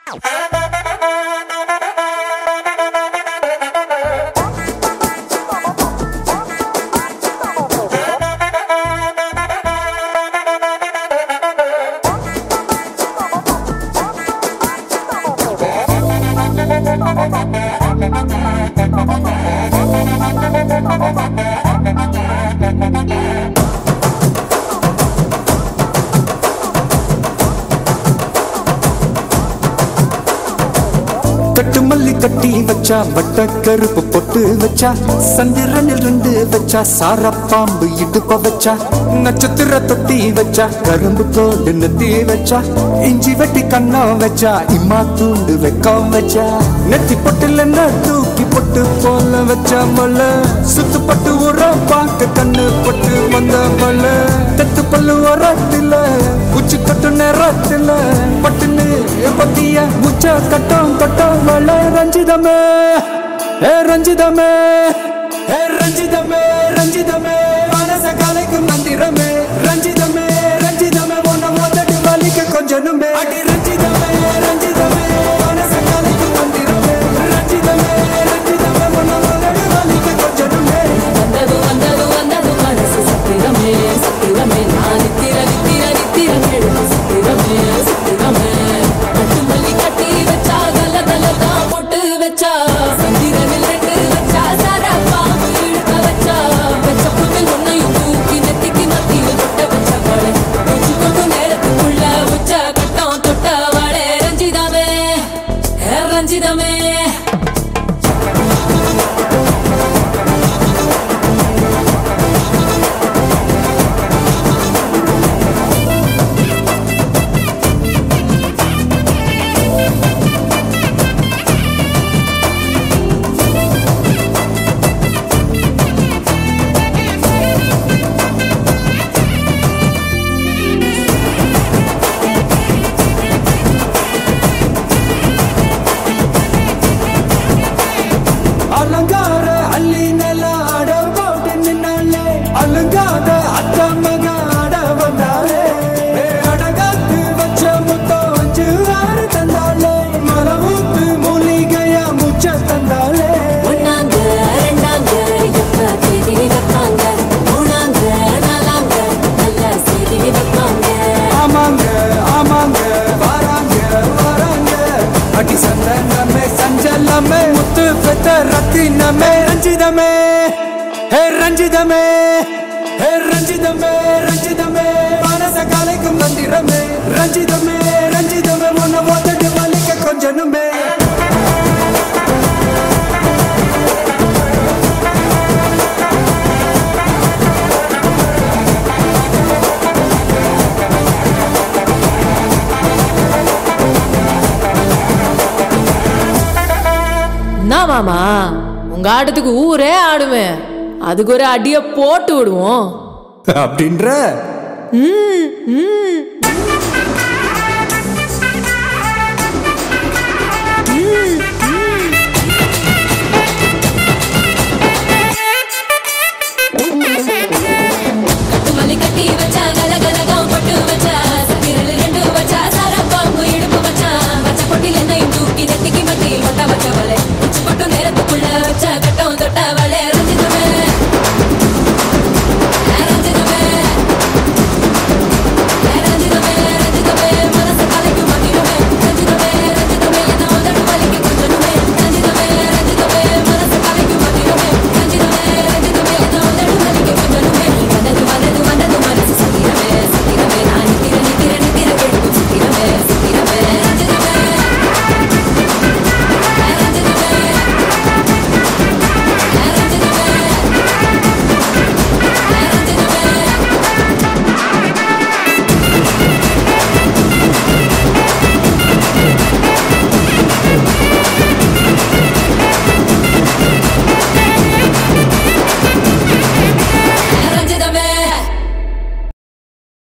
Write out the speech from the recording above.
கட்டு மல்லி கட்டி வச்சா வட்ட கருப்பு பொட்டு வச்சா சந்திரனில் ரெண்டு வச்சா சார பாம்பு இடுப்ப வச்சா நட்சத்திர தொட்டி வச்சா கரும்பு தோடு நெத்தி வச்சா இஞ்சி வெட்டி கண்ணம் வச்சா இம்மா தூண்டு வெக்கம் வச்சா நெத்தி பொட்டுல என்ன தூக்கி பொட்டு போல வச்சா மல சுத்து பட்டு உரம் பார்க்க கண்ணு பட்டு வந்த மல தெத்து பல்லு உரத்துல உச்சி கட்டு நேரத்துல பட்டுன்னு பத்திய முச்ச கட்டம் கட்டம் மல ரஞ்சிதமே ஏ ரஞ்சிதமே ஏ ரஞ்சிதமே ரஞ்சிதமே மனச கலைக்கும் மந்திரமே ரஞ்சிதமே ரஞ்சிதமே உன்னை முதட்டு வலிக்க கொஞ்சனுமே அடி ரஞ்சிதமே ரஞ்சிதமே மனச கலைக்கும் மந்திரமே ரஞ்சிதமே ரஞ்சிதமே உன்னை முதட்டு வலிக்க கொஞ்சனுமே வந்தது வந்தது வந்தது மனசு சத்திரமே சத்திரமே நான் நித்திர நித்திர நித்திரம் எழுது சத்திரமே சத்திரமே கட்டு மல்லி கட்டி வச்சா கல கல தான் போட்டு வச்சா சந்திரனில் ரெண்டு வச்சா சாரா பாம்பு இழுக்க வச்சா வச்ச புண்ணில் ஒன்னையும் தூக்கி நெத்திக்கு மத்தியில் தொட்ட வச்ச வாழை உச்சி கொண்டு நேரத்துக்குள்ள உச்ச கட்டம் தொட்ட வாழை ரஞ்சிதமே ஹே ரஞ்சிதமே அலங்கார அள்ளி நில ஆட போட்டு நின்னாலே அலங்காத அத்த மக ஆட வந்தாலே ஏ அடகாத்து வச்ச முத்தம் அஞ்சு ஆறு தந்தாலே மரமூத்து மூலிகையா முச்ச தந்தாலே ஒன்னாங்க ரெண்டாங்க எப்ப தேதி வைப்பாங்க மூணாங்க நாலாங்க நல்ல செய்தி வைப்பாங்க ஆமாங்க ஆமாங்க வராங்க வராங்க அடி சந்தனமே சஞ்சலமே முத்து பெத்த ரத்தினமே ரஞ்சிதமே ஹே ரஞ்சிதமே ஹே ரஞ்சிதமே ரஞ்சிதமே மனச கலைக்கும் மந்திரமே ரஞ்சிதமே ரஞ்சிதமே உன்னை ஓதட்டு வலிக்க கொஞ்சனுமே என்ன மாமா உங்க ஆட்டத்துக்கு ஊரே ஆடுவேன் அதுக்கு ஒரு அடிய போட்டு விடுவோம் அப்படின்ற ம், ம்.